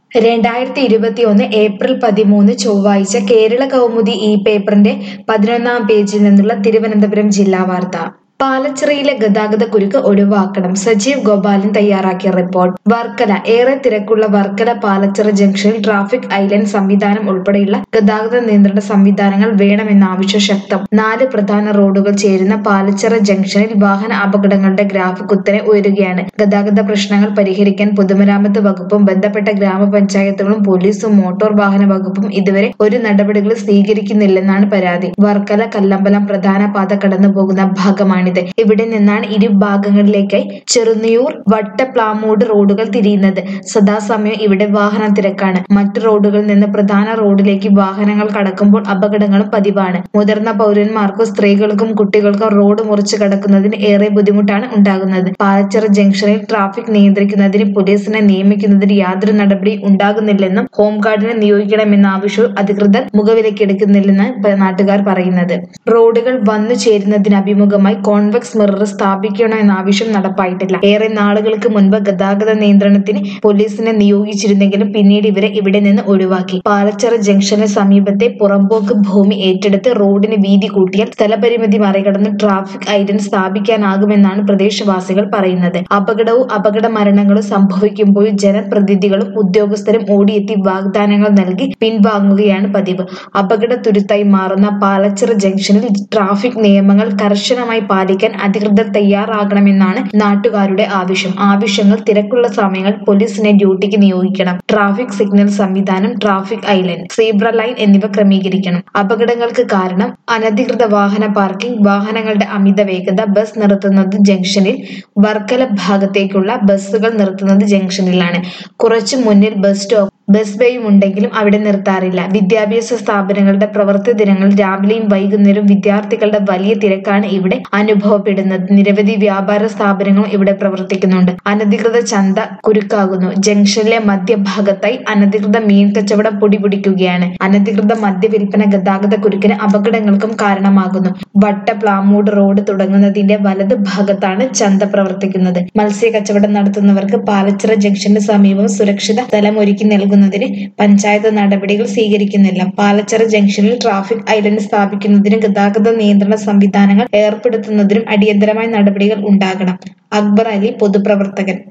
രണ്ടായിരത്തി ഇരുപത്തിയൊന്ന് ഏപ്രിൽ പതിമൂന്ന് ചൊവ്വാഴ്ച കേരള കൗമുദി ഈ പേപ്പറിന്റെ പതിനൊന്നാം പേജിൽ നിന്നുള്ള തിരുവനന്തപുരം ജില്ലാ വാർത്ത പാലച്ചിറയിലെ ഗതാഗത കുരുക്ക് ഒഴിവാക്കണം സജീവ് ഗോപാലൻ തയ്യാറാക്കിയ റിപ്പോർട്ട് വർക്കല ഏറെ തിരക്കുള്ള വർക്കല പാലച്ചിറ ജംഗ്ഷനിൽ ട്രാഫിക് ഐലൻഡ് സംവിധാനം ഉൾപ്പെടെയുള്ള ഗതാഗത നിയന്ത്രണ സംവിധാനങ്ങൾ വേണമെന്ന ആവശ്യം ശക്തം നാല് പ്രധാന റോഡുകൾ ചേരുന്ന പാലച്ചിറ ജംഗ്ഷനിൽ വാഹന അപകടങ്ങളുടെ ഗ്രാഫ് കുത്തനെ ഉയരുകയാണ് ഗതാഗത പ്രശ്നങ്ങൾ പരിഹരിക്കാൻ പൊതുമരാമത്ത് വകുപ്പും ബന്ധപ്പെട്ട ഗ്രാമപഞ്ചായത്തുകളും പോലീസും മോട്ടോർ വാഹന വകുപ്പും ഇതുവരെ ഒരു നടപടികൾ സ്വീകരിക്കുന്നില്ലെന്നാണ് പരാതി വർക്കല കല്ലമ്പലം പ്രധാന പാത കടന്നു പോകുന്ന ഭാഗമാണിത് ഇവിടെ നിന്നാണ് ഇരു ഭാഗങ്ങളിലേക്കായി ചെറുനിയൂർ വട്ടപ്ലാമൂട് റോഡുകൾ തിരിയുന്നത് സദാസമയം ഇവിടെ വാഹന തിരക്കാണ് മറ്റു റോഡുകളിൽ നിന്ന് പ്രധാന റോഡിലേക്ക് വാഹനങ്ങൾ കടക്കുമ്പോൾ അപകടങ്ങളും പതിവാണ് മുതിർന്ന പൗരന്മാർക്കും സ്ത്രീകൾക്കും കുട്ടികൾക്കും റോഡ് മുറിച്ച് കടക്കുന്നതിന് ഏറെ ബുദ്ധിമുട്ടാണ് ഉണ്ടാകുന്നത് പാലച്ചിറ ജംഗ്ഷനിൽ ട്രാഫിക് നിയന്ത്രിക്കുന്നതിന് പോലീസിനെ നിയമിക്കുന്നതിന് യാതൊരു നടപടി ഉണ്ടാകുന്നില്ലെന്നും ഹോംഗാർഡിനെ നിയോഗിക്കണമെന്ന ആവശ്യവും അധികൃതർ മുഖവിലക്കെടുക്കുന്നില്ലെന്ന് പ- നാട്ടുകാർ പറയുന്നത് റോഡുകൾ വന്നു ചേരുന്നതിന് അഭിമുഖമായി കോൺവെക്സ് മിറർ സ്ഥാപിക്കണമെന്ന ആവശ്യം നടപ്പായിട്ടില്ല ഏറെ നാളുകൾക്ക് മുൻപ് ഗതാഗത നിയന്ത്രണത്തിന് പോലീസിനെ നിയോഗിച്ചിരുന്നെങ്കിലും പിന്നീട് ഇവരെ ഇവിടെ നിന്ന് ഒഴിവാക്കി പാലച്ചിറ ജംഗ്ഷന് സമീപത്തെ പുറമ്പോക്ക് ഭൂമി ഏറ്റെടുത്ത് റോഡിന് വീതി കൂട്ടിയാൽ സ്ഥലപരിമിതി മറികടന്ന് ട്രാഫിക് ഐലൻഡ് സ്ഥാപിക്കാനാകുമെന്നാണ് പ്രദേശവാസികൾ പറയുന്നത് അപകടവും അപകട മരണങ്ങളും സംഭവിക്കുമ്പോൾ ജനപ്രതിനിധികളും ഉദ്യോഗസ്ഥരും ഓടിയെത്തി വാഗ്ദാനങ്ങൾ നൽകി പിൻവാങ്ങുകയാണ് പതിവ് അപകട തുരുത്തായി മാറുന്ന പാലച്ചിറ ജംഗ്ഷനിൽ ട്രാഫിക് നിയമങ്ങൾ കർശനമായി പാലിക്കാൻ അധികൃതർ തയ്യാറാകണമെന്നാണ് നാട്ടുകാരുടെ ആവശ്യം ആവശ്യങ്ങൾ തിരക്കുള്ള സമയങ്ങളിൽ പോലീസിനെ ഡ്യൂട്ടിക്ക് നിയോഗിക്കണം ട്രാഫിക് സിഗ്നൽ സംവിധാനം ട്രാഫിക് ഐലൻഡ് സീബ്ര ലൈൻ എന്നിവ ക്രമീകരിക്കണം അപകടങ്ങൾക്ക് കാരണം അനധികൃത വാഹന പാർക്കിംഗ് വാഹനങ്ങളുടെ അമിത വേഗത ബസ് നിർത്തുന്നത് ജംഗ്ഷനിൽ വർക്കല ഭാഗത്തേക്കുള്ള ബസ്സുകൾ നിർത്തുന്നത് ജംഗ്ഷനിലാണ് കുറച്ചു മുന്നിൽ ബസ് സ്റ്റോപ്പ് ബസ് ബേയും ഉണ്ടെങ്കിലും അവിടെ നിർത്താറില്ല വിദ്യാഭ്യാസ സ്ഥാപനങ്ങളുടെ പ്രവൃത്തി ദിനങ്ങൾ രാവിലെയും വൈകുന്നേരവും വിദ്യാർത്ഥികളുടെ വലിയ തിരക്കാണ് ഇവിടെ അനുഭവപ്പെടുന്നത് നിരവധി വ്യാപാര സ്ഥാപനങ്ങളും ഇവിടെ പ്രവർത്തിക്കുന്നുണ്ട് അനധികൃത ചന്ത കുരുക്കാകുന്നു ജംഗ്ഷനിലെ മധ്യഭാഗത്തായി അനധികൃത മീൻ കച്ചവടം പൊടിപിടിക്കുകയാണ് അനധികൃത മദ്യവിൽപ്പന ഗതാഗത കുരുക്കിന് അപകടങ്ങൾക്കും കാരണമാകുന്നു വട്ട പ്ലാമൂട് റോഡ് തുടങ്ങുന്നതിന്റെ വലത് ഭാഗത്താണ് ചന്ത പ്രവർത്തിക്കുന്നത് മത്സ്യ കച്ചവടം നടത്തുന്നവർക്ക് പാലച്ചിറ ജംഗ്ഷന് സമീപം സുരക്ഷിത സ്ഥലമൊരുക്കി നൽകുന്നതിന് പഞ്ചായത്ത് നടപടികൾ സ്വീകരിക്കുന്നില്ല പാലച്ചിറ ജംഗ്ഷനിൽ ട്രാഫിക് ഐലൻഡ് സ്ഥാപിക്കുന്നതിനും ഗതാഗത നിയന്ത്രണ സംവിധാനങ്ങൾ ഏർപ്പെടുത്തുന്നതിനും അടിയന്തരമായ നടപടികൾ ഉണ്ടാകണം അക്ബർ അലി പൊതുപ്രവർത്തകൻ